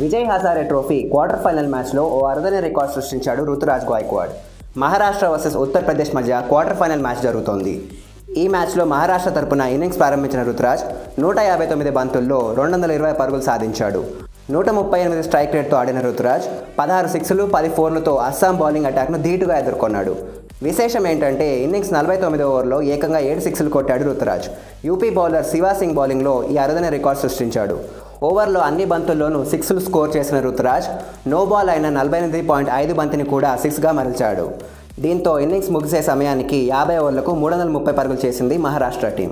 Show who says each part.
Speaker 1: Vijay Hazare trophy quarter final మ్యాచ్లో ఓ అరుదైన రికార్డ్ సృష్టించాడు రుతురాజ్ గాయక్వాడ్ మహారాష్ట్ర వర్సెస్ ఉత్తరప్రదేశ్ మధ్య క్వార్టర్ ఫైనల్ మ్యాచ్ జరుగుతోంది ఈ మ్యాచ్లో మహారాష్ట్ర తరపున ఇన్నింగ్స్ ప్రారంభించిన రుతురాజ్ నూట యాభై తొమ్మిది బంతుల్లో రెండు వందల ఇరవై పరుగులు సాధించాడు నూట ముప్పై ఎనిమిది స్ట్రైక్ రేట్తో ఆడిన రుతురాజ్ పదహారు సిక్స్లు పది ఫోర్లతో అస్సాం బౌలింగ్ అటాక్ను ధీటుగా ఎదుర్కొన్నాడు విశేషం ఏంటంటే ఇన్నింగ్స్ నలభై తొమ్మిది ఓవర్లో ఏకంగా ఏడు సిక్స్లు కొట్టాడు రుతురాజ్ యూపీ బౌలర్ శివా సింగ్ బౌలింగ్లో ఈ అరుదైన రికార్డ్ సృష్టించాడు ఓవర్లో అన్ని బంతుల్లోనూ సిక్స్లు స్కోర్ చేసిన రుతురాజ్ నో బాల్ అయిన నలభై ఎనిమిది పాయింట్ ఐదు బంతిని కూడా సిక్స్గా మరల్చాడు దీంతో ఇన్నింగ్స్ ముగిసే సమయానికి యాభై ఓవర్లకు మూడు వందల ముప్పై పరుగులు చేసింది మహారాష్ట్ర టీం